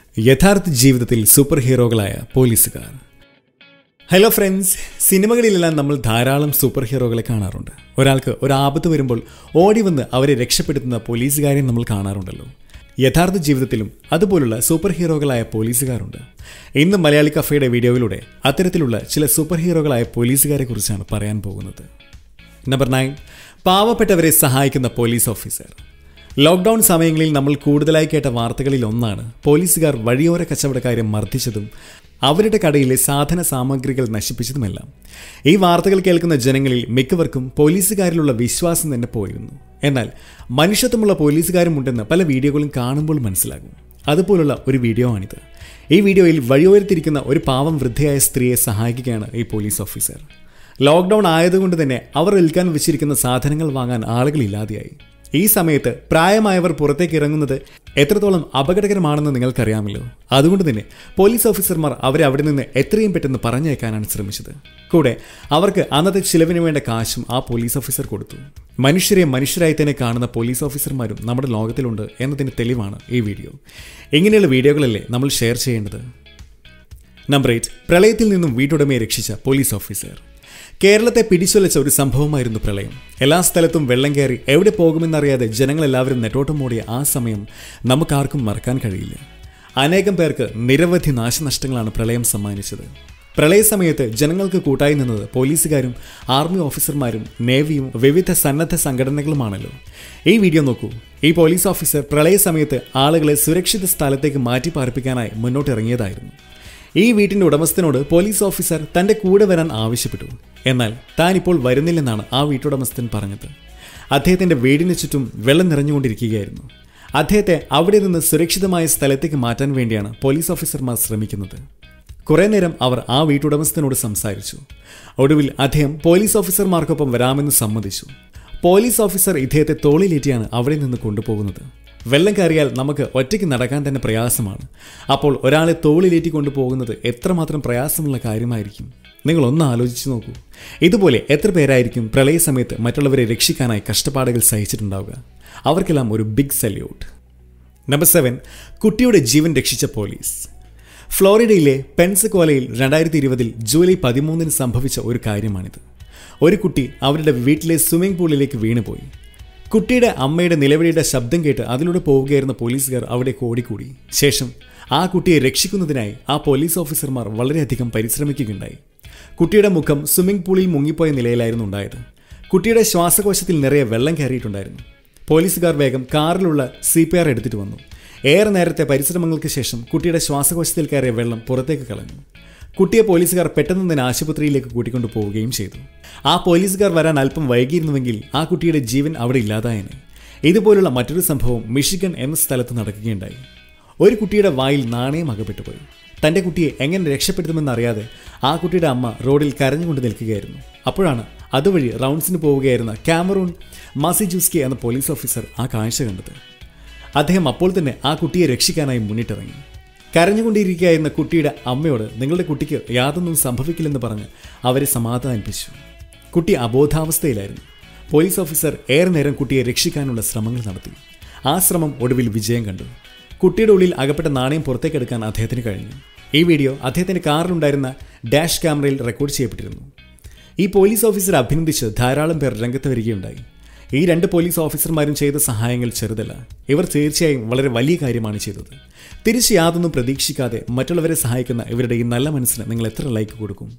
യഥാർത്ഥ ജീവിതത്തിൽ സൂപ്പർ ഹീറോകളായ പോലീസുകാർ ഹലോ ഫ്രണ്ട്സ് സിനിമകളിലെല്ലാം നമ്മൾ ധാരാളം സൂപ്പർ ഹീറോകളെ കാണാറുണ്ട് ഒരാൾക്ക് ഒരു ആപത്ത് വരുമ്പോൾ ഓടി വന്ന് അവരെ രക്ഷപ്പെടുത്തുന്ന പോലീസുകാരെ നമ്മൾ കാണാറുണ്ടല്ലോ യഥാർത്ഥ ജീവിതത്തിലും അതുപോലുള്ള സൂപ്പർ ഹീറോകളായ പോലീസുകാരുണ്ട് ഇന്ന് മലയാളി കഫയുടെ വീഡിയോയിലൂടെ അത്തരത്തിലുള്ള ചില സൂപ്പർ ഹീറോകളായ പോലീസുകാരെ കുറിച്ചാണ് പറയാൻ പോകുന്നത് നമ്പർ നയൻ പാവപ്പെട്ടവരെ സഹായിക്കുന്ന പോലീസ് ഓഫീസർ ലോക്ക്ഡൌൺ സമയങ്ങളിൽ നമ്മൾ കൂടുതലായി കേട്ട വാർത്തകളിൽ ഒന്നാണ് പോലീസുകാർ വഴിയോര കച്ചവടക്കാരെ മർദ്ദിച്ചതും അവരുടെ കടയിലെ സാധന സാമഗ്രികൾ നശിപ്പിച്ചതുമെല്ലാം ഈ വാർത്തകൾ കേൾക്കുന്ന ജനങ്ങളിൽ മിക്കവർക്കും പോലീസുകാരിലുള്ള വിശ്വാസം തന്നെ പോയിരുന്നു എന്നാൽ മനുഷ്യത്വമുള്ള പോലീസുകാരുമുണ്ടെന്ന് പല വീഡിയോകളും കാണുമ്പോൾ മനസ്സിലാകും അതുപോലുള്ള ഒരു വീഡിയോ ആണിത് ഈ വീഡിയോയിൽ വഴിയോരത്തിരിക്കുന്ന ഒരു പാവം വൃദ്ധയായ സ്ത്രീയെ സഹായിക്കുകയാണ് ഈ പോലീസ് ഓഫീസർ ലോക്ക്ഡൗൺ ആയതുകൊണ്ട് തന്നെ അവർ വിൽക്കാൻ വെച്ചിരിക്കുന്ന സാധനങ്ങൾ വാങ്ങാൻ ആളുകളില്ലാതെയായി ഈ സമയത്ത് പ്രായമായവർ പുറത്തേക്ക് ഇറങ്ങുന്നത് എത്രത്തോളം അപകടകരമാണെന്ന് നിങ്ങൾക്കറിയാമല്ലോ അതുകൊണ്ട് തന്നെ പോലീസ് ഓഫീസർമാർ അവരെ അവിടെ നിന്ന് എത്രയും പെട്ടെന്ന് പറഞ്ഞയക്കാനാണ് ശ്രമിച്ചത് കൂടെ അവർക്ക് അന്നത്തെ ചിലവിന് വേണ്ട കാശും ആ പോലീസ് ഓഫീസർ കൊടുത്തു മനുഷ്യരെ മനുഷ്യരായി തന്നെ കാണുന്ന പോലീസ് ഓഫീസർമാരും നമ്മുടെ ലോകത്തിലുണ്ട് എന്നതിന് തെളിവാണ് ഈ വീഡിയോ ഇങ്ങനെയുള്ള വീഡിയോകളല്ലേ നമ്മൾ ഷെയർ ചെയ്യേണ്ടത് നമ്പർ എയ്റ്റ് പ്രളയത്തിൽ നിന്നും വീട്ടുടമയെ രക്ഷിച്ച പോലീസ് ഓഫീസർ കേരളത്തെ പിടിച്ചൊലച്ച ഒരു സംഭവമായിരുന്നു പ്രളയം എല്ലാ സ്ഥലത്തും വെള്ളം കയറി എവിടെ പോകുമെന്നറിയാതെ ജനങ്ങളെല്ലാവരും നെട്ടോട്ടം ഓടിയ ആ സമയം നമുക്കാർക്കും മറക്കാൻ കഴിയില്ല അനേകം പേർക്ക് നിരവധി നാശനഷ്ടങ്ങളാണ് പ്രളയം സമ്മാനിച്ചത് പ്രളയ സമയത്ത് ജനങ്ങൾക്ക് കൂട്ടായി നിന്നത് പോലീസുകാരും ആർമി ഓഫീസർമാരും നേവിയും വിവിധ സന്നദ്ധ സംഘടനകളുമാണല്ലോ ഈ വീഡിയോ നോക്കൂ ഈ പോലീസ് ഓഫീസർ പ്രളയ സമയത്ത് ആളുകളെ സുരക്ഷിത സ്ഥലത്തേക്ക് മാറ്റി പാർപ്പിക്കാനായി മുന്നോട്ടിറങ്ങിയതായിരുന്നു ഈ വീട്ടിന്റെ ഉടമസ്ഥനോട് പോലീസ് ഓഫീസർ തന്റെ കൂടെ വരാൻ ആവശ്യപ്പെട്ടു എന്നാൽ താൻ ഇപ്പോൾ വരുന്നില്ലെന്നാണ് ആ വീട്ടുടമസ്ഥൻ പറഞ്ഞത് അദ്ദേഹത്തിന്റെ വീടിന് ചുറ്റും വെള്ളം നിറഞ്ഞുകൊണ്ടിരിക്കുകയായിരുന്നു അദ്ദേഹത്തെ അവിടെ നിന്ന് സുരക്ഷിതമായ സ്ഥലത്തേക്ക് മാറ്റാൻ വേണ്ടിയാണ് പോലീസ് ഓഫീസർമാർ ശ്രമിക്കുന്നത് കുറെ നേരം അവർ ആ വീട്ടുടമസ്ഥനോട് സംസാരിച്ചു ഒടുവിൽ അദ്ദേഹം പോലീസ് ഓഫീസർമാർക്കൊപ്പം വരാമെന്ന് സമ്മതിച്ചു പോലീസ് ഓഫീസർ ഇദ്ദേഹത്തെ തോളിലേറ്റിയാണ് അവിടെ നിന്ന് കൊണ്ടുപോകുന്നത് വെള്ളം കയറിയാൽ നമുക്ക് ഒറ്റയ്ക്ക് നടക്കാൻ തന്നെ പ്രയാസമാണ് അപ്പോൾ ഒരാളെ തോളിലേറ്റി കൊണ്ടുപോകുന്നത് എത്രമാത്രം പ്രയാസമുള്ള കാര്യമായിരിക്കും നിങ്ങൾ ഒന്ന് ആലോചിച്ച് നോക്കൂ ഇതുപോലെ എത്ര പേരായിരിക്കും പ്രളയ സമയത്ത് മറ്റുള്ളവരെ രക്ഷിക്കാനായി കഷ്ടപ്പാടുകൾ സഹിച്ചിട്ടുണ്ടാവുക അവർക്കെല്ലാം ഒരു ബിഗ് സല്യൂട്ട് നമ്പർ സെവൻ കുട്ടിയുടെ ജീവൻ രക്ഷിച്ച പോലീസ് ഫ്ലോറിഡയിലെ പെൻസകോലയിൽ രണ്ടായിരത്തി ഇരുപതിൽ ജൂലൈ പതിമൂന്നിന് സംഭവിച്ച ഒരു കാര്യമാണിത് ഒരു കുട്ടി അവരുടെ വീട്ടിലെ സ്വിമ്മിംഗ് പൂളിലേക്ക് വീണുപോയി കുട്ടിയുടെ അമ്മയുടെ നിലവിളിയുടെ ശബ്ദം കേട്ട് അതിലൂടെ പോവുകയായിരുന്ന പോലീസുകാർ അവിടെ ഓടിക്കൂടി ശേഷം ആ കുട്ടിയെ രക്ഷിക്കുന്നതിനായി ആ പോലീസ് ഓഫീസർമാർ വളരെയധികം പരിശ്രമിക്കുകയുണ്ടായി കുട്ടിയുടെ മുഖം സ്വിമ്മിംഗ് പൂളിൽ മുങ്ങിപ്പോയ നിലയിലായിരുന്നു ഉണ്ടായത് കുട്ടിയുടെ ശ്വാസകോശത്തിൽ നിറയെ വെള്ളം കയറിയിട്ടുണ്ടായിരുന്നു പോലീസുകാർ വേഗം കാറിലുള്ള സി പി ആർ എടുത്തിട്ട് വന്നു ഏറെ നേരത്തെ പരിശ്രമങ്ങൾക്ക് ശേഷം കുട്ടിയുടെ ശ്വാസകോശത്തിൽ കയറിയ വെള്ളം പുറത്തേക്ക് കളഞ്ഞു കുട്ടിയെ പോലീസുകാർ പെട്ടെന്ന് തന്നെ ആശുപത്രിയിലേക്ക് കൂട്ടിക്കൊണ്ടു പോവുകയും ചെയ്തു ആ പോലീസുകാർ വരാൻ അല്പം വൈകിയിരുന്നുവെങ്കിൽ ആ കുട്ടിയുടെ ജീവൻ അവിടെ ഇല്ലാതായനെ ഇതുപോലുള്ള മറ്റൊരു സംഭവം മിഷിഗൺ എന്ന സ്ഥലത്ത് നടക്കുകയുണ്ടായി ഒരു കുട്ടിയുടെ വായിൽ നാണയം അകപ്പെട്ടുപോയി തൻ്റെ കുട്ടിയെ എങ്ങനെ രക്ഷപ്പെടുത്തുമെന്നറിയാതെ ആ കുട്ടിയുടെ അമ്മ റോഡിൽ കരഞ്ഞുകൊണ്ട് നിൽക്കുകയായിരുന്നു അപ്പോഴാണ് അതുവഴി റൗണ്ട്സിന് പോവുകയായിരുന്ന കാമറൂൺ മാസിജൂസ്കി എന്ന പോലീസ് ഓഫീസർ ആ കാഴ്ച കണ്ടത് അദ്ദേഹം അപ്പോൾ തന്നെ ആ കുട്ടിയെ രക്ഷിക്കാനായി മുന്നിട്ടിറങ്ങി കരഞ്ഞുകൊണ്ടിരിക്കുകയായിരുന്ന കുട്ടിയുടെ അമ്മയോട് നിങ്ങളുടെ കുട്ടിക്ക് യാതൊന്നും സംഭവിക്കില്ലെന്ന് പറഞ്ഞ് അവരെ സമാധാനിപ്പിച്ചു കുട്ടി അബോധാവസ്ഥയിലായിരുന്നു പോലീസ് ഓഫീസർ ഏറെ നേരം കുട്ടിയെ രക്ഷിക്കാനുള്ള ശ്രമങ്ങൾ നടത്തി ആ ശ്രമം ഒടുവിൽ വിജയം കണ്ടു കുട്ടിയുടെ ഉള്ളിൽ അകപ്പെട്ട നാണയം പുറത്തേക്കെടുക്കാൻ അദ്ദേഹത്തിന് കഴിഞ്ഞു ഈ വീഡിയോ അദ്ദേഹത്തിന്റെ കാറിലുണ്ടായിരുന്ന ഡാഷ് ക്യാമറയിൽ റെക്കോർഡ് ചെയ്യപ്പെട്ടിരുന്നു ഈ പോലീസ് ഓഫീസറെ അഭിനന്ദിച്ച് ധാരാളം പേർ രംഗത്ത് വരികയുണ്ടായി ഈ രണ്ട് പോലീസ് ഓഫീസർമാരും ചെയ്ത സഹായങ്ങൾ ചെറുതല്ല ഇവർ തീർച്ചയായും വളരെ വലിയ കാര്യമാണ് ചെയ്തത് തിരിച്ച് യാതൊന്നും പ്രതീക്ഷിക്കാതെ മറ്റുള്ളവരെ സഹായിക്കുന്ന ഇവരുടെ ഈ നല്ല മനസ്സിന് നിങ്ങൾ എത്ര ലൈക്ക് കൊടുക്കും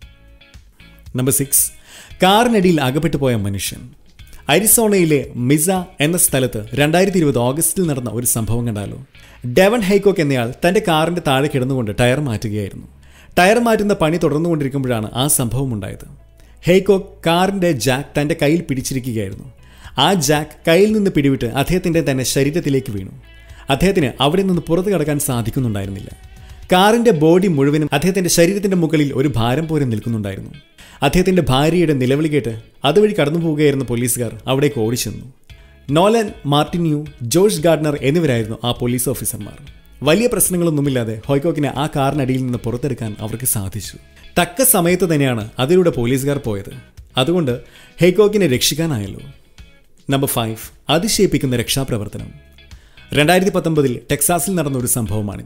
നമ്പർ സിക്സ് കാറിനടിയിൽ അകപ്പെട്ടു പോയ മനുഷ്യൻ അരിസോണയിലെ മിസ എന്ന സ്ഥലത്ത് രണ്ടായിരത്തി ഇരുപത് ഓഗസ്റ്റിൽ നടന്ന ഒരു സംഭവം കണ്ടാലോ ഡെവൻ ഹൈക്കോക്ക് എന്നയാൾ തന്റെ കാറിന്റെ താഴെ കിടന്നുകൊണ്ട് ടയർ മാറ്റുകയായിരുന്നു ടയർ മാറ്റുന്ന പണി തുടർന്നുകൊണ്ടിരിക്കുമ്പോഴാണ് ആ സംഭവം ഉണ്ടായത് ഹെയ്കോക്ക് കാറിന്റെ ജാക്ക് തന്റെ കയ്യിൽ പിടിച്ചിരിക്കുകയായിരുന്നു ആ ജാക്ക് കയ്യിൽ നിന്ന് പിടിവിട്ട് അദ്ദേഹത്തിന്റെ തന്നെ ശരീരത്തിലേക്ക് വീണു അദ്ദേഹത്തിന് അവിടെ നിന്ന് പുറത്തു കടക്കാൻ സാധിക്കുന്നുണ്ടായിരുന്നില്ല കാറിന്റെ ബോഡി മുഴുവനും അദ്ദേഹത്തിന്റെ ശരീരത്തിന്റെ മുകളിൽ ഒരു ഭാരം പോലെ നിൽക്കുന്നുണ്ടായിരുന്നു അദ്ദേഹത്തിന്റെ ഭാര്യയുടെ നിലവിളി കേട്ട് അതുവഴി കടന്നു പോവുകയായിരുന്ന പോലീസുകാർ അവിടേക്ക് ഓടിച്ചെന്നു നോലൻ മാർട്ടിന്യൂ ജോർജ് ഗാർഡനർ എന്നിവരായിരുന്നു ആ പോലീസ് ഓഫീസർമാർ വലിയ പ്രശ്നങ്ങളൊന്നുമില്ലാതെ ഹോയ്കോക്കിനെ ആ കാറിനടിയിൽ നിന്ന് പുറത്തെടുക്കാൻ അവർക്ക് സാധിച്ചു തക്ക സമയത്ത് തന്നെയാണ് അതിലൂടെ പോലീസുകാർ പോയത് അതുകൊണ്ട് ഹെയ്കോക്കിനെ രക്ഷിക്കാനായല്ലോ നമ്പർ ഫൈവ് അതിശയിപ്പിക്കുന്ന രക്ഷാപ്രവർത്തനം രണ്ടായിരത്തി പത്തൊമ്പതിൽ ടെക്സാസിൽ നടന്ന ഒരു സംഭവമാണിത്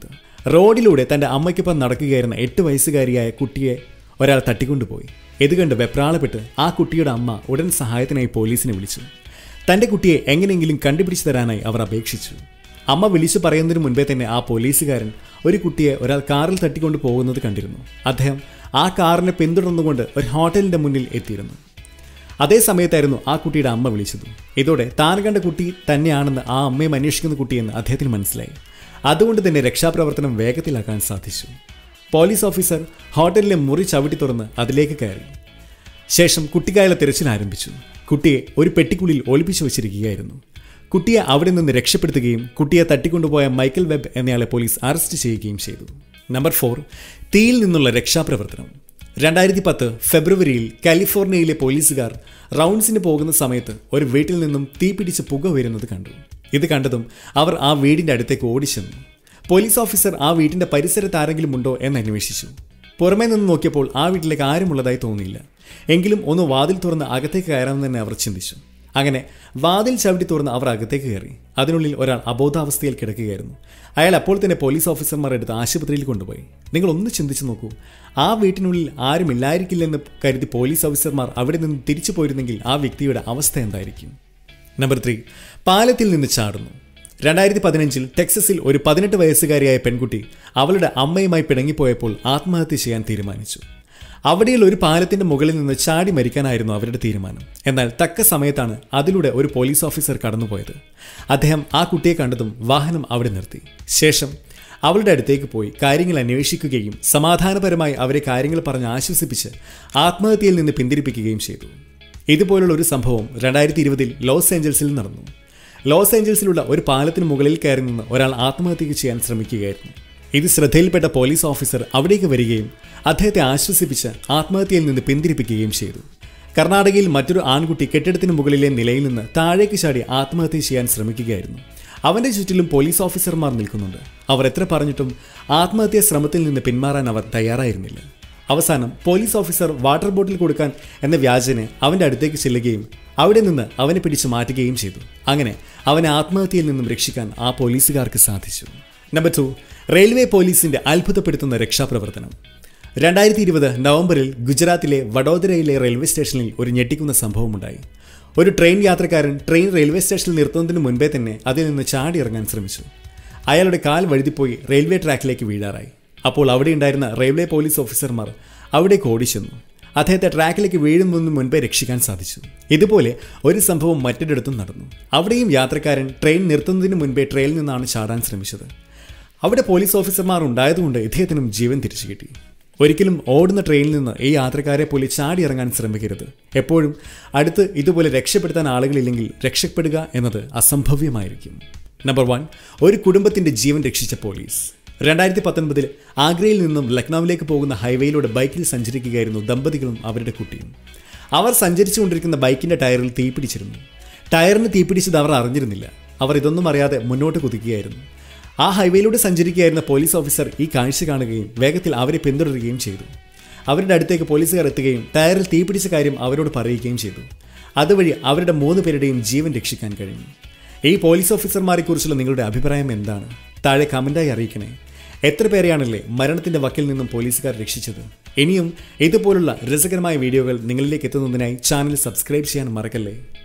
റോഡിലൂടെ തന്റെ അമ്മയ്ക്കൊപ്പം നടക്കുകയായിരുന്ന എട്ട് വയസ്സുകാരിയായ കുട്ടിയെ ഒരാൾ തട്ടിക്കൊണ്ടുപോയി ഇത് കണ്ട് വെപ്രാളപ്പെട്ട് ആ കുട്ടിയുടെ അമ്മ ഉടൻ സഹായത്തിനായി പോലീസിനെ വിളിച്ചു തന്റെ കുട്ടിയെ എങ്ങനെയെങ്കിലും കണ്ടുപിടിച്ചു തരാനായി അവർ അപേക്ഷിച്ചു അമ്മ വിളിച്ചു പറയുന്നതിന് മുൻപേ തന്നെ ആ പോലീസുകാരൻ ഒരു കുട്ടിയെ ഒരാൾ കാറിൽ തട്ടിക്കൊണ്ട് പോകുന്നത് കണ്ടിരുന്നു അദ്ദേഹം ആ കാറിനെ പിന്തുടർന്നുകൊണ്ട് ഒരു ഹോട്ടലിന്റെ മുന്നിൽ എത്തിയിരുന്നു അതേ സമയത്തായിരുന്നു ആ കുട്ടിയുടെ അമ്മ വിളിച്ചത് ഇതോടെ താൻ കണ്ട കുട്ടി തന്നെയാണെന്ന് ആ അമ്മയും അന്വേഷിക്കുന്ന കുട്ടിയെന്ന് അദ്ദേഹത്തിന് മനസ്സിലായി അതുകൊണ്ട് തന്നെ രക്ഷാപ്രവർത്തനം വേഗത്തിലാക്കാൻ സാധിച്ചു പോലീസ് ഓഫീസർ ഹോട്ടലിലെ മുറി ചവിട്ടി തുറന്ന് അതിലേക്ക് കയറി ശേഷം കുട്ടിക്കായുള്ള തിരച്ചിൽ ആരംഭിച്ചു കുട്ടിയെ ഒരു പെട്ടിക്കുള്ളിൽ ഒളിപ്പിച്ചു വച്ചിരിക്കുകയായിരുന്നു കുട്ടിയെ അവിടെ നിന്ന് രക്ഷപ്പെടുത്തുകയും കുട്ടിയെ തട്ടിക്കൊണ്ടുപോയ മൈക്കൽ വെബ് എന്നയാളെ പോലീസ് അറസ്റ്റ് ചെയ്യുകയും ചെയ്തു നമ്പർ ഫോർ തീയിൽ നിന്നുള്ള രക്ഷാപ്രവർത്തനം രണ്ടായിരത്തി പത്ത് ഫെബ്രുവരിയിൽ കാലിഫോർണിയയിലെ പോലീസുകാർ റൗണ്ട്സിന് പോകുന്ന സമയത്ത് ഒരു വീട്ടിൽ നിന്നും തീ പിടിച്ച് പുക വരുന്നത് കണ്ടു ഇത് കണ്ടതും അവർ ആ വീടിന്റെ അടുത്തേക്ക് ഓടിച്ചെന്നു പോലീസ് ഓഫീസർ ആ വീടിന്റെ പരിസരത്ത് ആരെങ്കിലും ഉണ്ടോ എന്ന് അന്വേഷിച്ചു പുറമേ നിന്ന് നോക്കിയപ്പോൾ ആ വീട്ടിലേക്ക് ആരുമുള്ളതായി തോന്നിയില്ല എങ്കിലും ഒന്ന് വാതിൽ തുറന്ന് അകത്തേക്ക് കയറാമെന്ന് തന്നെ അവർ ചിന്തിച്ചു അങ്ങനെ വാതിൽ ചവിട്ടി തുറന്ന് അവർ അകത്തേക്ക് കയറി അതിനുള്ളിൽ ഒരാൾ അബോധാവസ്ഥയിൽ കിടക്കുകയായിരുന്നു അയാൾ അപ്പോൾ തന്നെ പോലീസ് ഓഫീസർമാർ എടുത്ത് ആശുപത്രിയിൽ കൊണ്ടുപോയി നിങ്ങൾ ഒന്ന് ചിന്തിച്ചു നോക്കൂ ആ വീട്ടിനുള്ളിൽ ആരുമില്ലായിരിക്കില്ലെന്ന് കരുതി പോലീസ് ഓഫീസർമാർ അവിടെ നിന്ന് തിരിച്ചു പോയിരുന്നെങ്കിൽ ആ വ്യക്തിയുടെ അവസ്ഥ എന്തായിരിക്കും നമ്പർ ത്രീ പാലത്തിൽ നിന്ന് ചാടുന്നു രണ്ടായിരത്തി പതിനഞ്ചിൽ ടെക്സസിൽ ഒരു പതിനെട്ട് വയസ്സുകാരിയായ പെൺകുട്ടി അവളുടെ അമ്മയുമായി പിണങ്ങിപ്പോയപ്പോൾ ആത്മഹത്യ ചെയ്യാൻ തീരുമാനിച്ചു അവിടെയുള്ള ഒരു പാലത്തിന്റെ മുകളിൽ നിന്ന് ചാടി മരിക്കാനായിരുന്നു അവരുടെ തീരുമാനം എന്നാൽ തക്ക സമയത്താണ് അതിലൂടെ ഒരു പോലീസ് ഓഫീസർ കടന്നുപോയത് അദ്ദേഹം ആ കുട്ടിയെ കണ്ടതും വാഹനം അവിടെ നിർത്തി ശേഷം അവളുടെ അടുത്തേക്ക് പോയി കാര്യങ്ങൾ അന്വേഷിക്കുകയും സമാധാനപരമായി അവരെ കാര്യങ്ങൾ പറഞ്ഞ് ആശ്വസിപ്പിച്ച് ആത്മഹത്യയിൽ നിന്ന് പിന്തിരിപ്പിക്കുകയും ചെയ്തു ഇതുപോലുള്ള ഒരു സംഭവം രണ്ടായിരത്തി ഇരുപതിൽ ലോസ് ഏഞ്ചൽസിൽ നടന്നു ലോസ് ഏഞ്ചൽസിലുള്ള ഒരു പാലത്തിന് മുകളിൽ കയറി നിന്ന് ഒരാൾ ആത്മഹത്യക്ക് ചെയ്യാൻ ശ്രമിക്കുകയായിരുന്നു ഇത് ശ്രദ്ധയിൽപ്പെട്ട പോലീസ് ഓഫീസർ അവിടേക്ക് വരികയും അദ്ദേഹത്തെ ആശ്വസിപ്പിച്ച് ആത്മഹത്യയിൽ നിന്ന് പിന്തിരിപ്പിക്കുകയും ചെയ്തു കർണാടകയിൽ മറ്റൊരു ആൺകുട്ടി കെട്ടിടത്തിന് മുകളിലെ നിലയിൽ നിന്ന് താഴേക്ക് ചാടി ആത്മഹത്യ ചെയ്യാൻ ശ്രമിക്കുകയായിരുന്നു അവന്റെ ചുറ്റിലും പോലീസ് ഓഫീസർമാർ നിൽക്കുന്നുണ്ട് അവർ എത്ര പറഞ്ഞിട്ടും ആത്മഹത്യാ ശ്രമത്തിൽ നിന്ന് പിന്മാറാൻ അവർ തയ്യാറായിരുന്നില്ല അവസാനം പോലീസ് ഓഫീസർ വാട്ടർ ബോട്ടിൽ കൊടുക്കാൻ എന്ന വ്യാജന് അവന്റെ അടുത്തേക്ക് ചെല്ലുകയും അവിടെ നിന്ന് അവനെ പിടിച്ചു മാറ്റുകയും ചെയ്തു അങ്ങനെ അവനെ ആത്മഹത്യയിൽ നിന്നും രക്ഷിക്കാൻ ആ പോലീസുകാർക്ക് സാധിച്ചു നമ്പർ ടു റെയിൽവേ പോലീസിന്റെ അത്ഭുതപ്പെടുത്തുന്ന രക്ഷാപ്രവർത്തനം രണ്ടായിരത്തി ഇരുപത് നവംബറിൽ ഗുജറാത്തിലെ വഡോദരയിലെ റെയിൽവേ സ്റ്റേഷനിൽ ഒരു ഞെട്ടിക്കുന്ന സംഭവമുണ്ടായി ഒരു ട്രെയിൻ യാത്രക്കാരൻ ട്രെയിൻ റെയിൽവേ സ്റ്റേഷനിൽ നിർത്തുന്നതിന് മുൻപേ തന്നെ അതിൽ നിന്ന് ചാടി ഇറങ്ങാൻ ശ്രമിച്ചു അയാളുടെ കാൽ വഴുതിപ്പോയി റെയിൽവേ ട്രാക്കിലേക്ക് വീഴാറായി അപ്പോൾ അവിടെ ഉണ്ടായിരുന്ന റെയിൽവേ പോലീസ് ഓഫീസർമാർ അവിടേക്ക് ഓടിച്ചെന്നു അദ്ദേഹത്തെ ട്രാക്കിലേക്ക് വീഴുന്നതിന് മുൻപേ രക്ഷിക്കാൻ സാധിച്ചു ഇതുപോലെ ഒരു സംഭവം മറ്റൊരിടത്തും നടന്നു അവിടെയും യാത്രക്കാരൻ ട്രെയിൻ നിർത്തുന്നതിന് മുൻപേ ട്രെയിനിൽ നിന്നാണ് ചാടാൻ ശ്രമിച്ചത് അവിടെ പോലീസ് ഓഫീസർമാർ ഉണ്ടായതുകൊണ്ട് ഇദ്ദേഹത്തിനും ജീവൻ തിരിച്ചു കിട്ടി ഒരിക്കലും ഓടുന്ന ട്രെയിനിൽ നിന്ന് ഈ യാത്രക്കാരെ പോലെ ചാടി ഇറങ്ങാൻ ശ്രമിക്കരുത് എപ്പോഴും അടുത്ത് ഇതുപോലെ രക്ഷപ്പെടുത്താൻ ആളുകളില്ലെങ്കിൽ രക്ഷപ്പെടുക എന്നത് അസംഭവ്യമായിരിക്കും നമ്പർ വൺ ഒരു കുടുംബത്തിന്റെ ജീവൻ രക്ഷിച്ച പോലീസ് രണ്ടായിരത്തി പത്തൊൻപതിൽ ആഗ്രയിൽ നിന്നും ലക്നൌവിലേക്ക് പോകുന്ന ഹൈവേയിലൂടെ ബൈക്കിൽ സഞ്ചരിക്കുകയായിരുന്നു ദമ്പതികളും അവരുടെ കുട്ടിയും അവർ സഞ്ചരിച്ചുകൊണ്ടിരിക്കുന്ന ബൈക്കിന്റെ ടയറിൽ തീപിടിച്ചിരുന്നു ടയറിന് തീപിടിച്ചത് അവർ അറിഞ്ഞിരുന്നില്ല അവർ ഇതൊന്നും അറിയാതെ മുന്നോട്ട് കുതിക്കുകയായിരുന്നു ആ ഹൈവേയിലൂടെ സഞ്ചരിക്കുകയായിരുന്ന പോലീസ് ഓഫീസർ ഈ കാഴ്ച കാണുകയും വേഗത്തിൽ അവരെ പിന്തുടരുകയും ചെയ്തു അവരുടെ അടുത്തേക്ക് പോലീസുകാർ എത്തുകയും ടയറിൽ തീപിടിച്ച കാര്യം അവരോട് പറയുകയും ചെയ്തു അതുവഴി അവരുടെ മൂന്ന് പേരുടെയും ജീവൻ രക്ഷിക്കാൻ കഴിഞ്ഞു ഈ പോലീസ് ഓഫീസർമാരെക്കുറിച്ചുള്ള നിങ്ങളുടെ അഭിപ്രായം എന്താണ് താഴെ കമൻ്റായി അറിയിക്കണേ എത്ര പേരെയാണല്ലേ മരണത്തിന്റെ വക്കിൽ നിന്നും പോലീസുകാർ രക്ഷിച്ചത് ഇനിയും ഇതുപോലുള്ള രസകരമായ വീഡിയോകൾ നിങ്ങളിലേക്ക് എത്തുന്നതിനായി ചാനൽ സബ്സ്ക്രൈബ് ചെയ്യാൻ മറക്കല്ലേ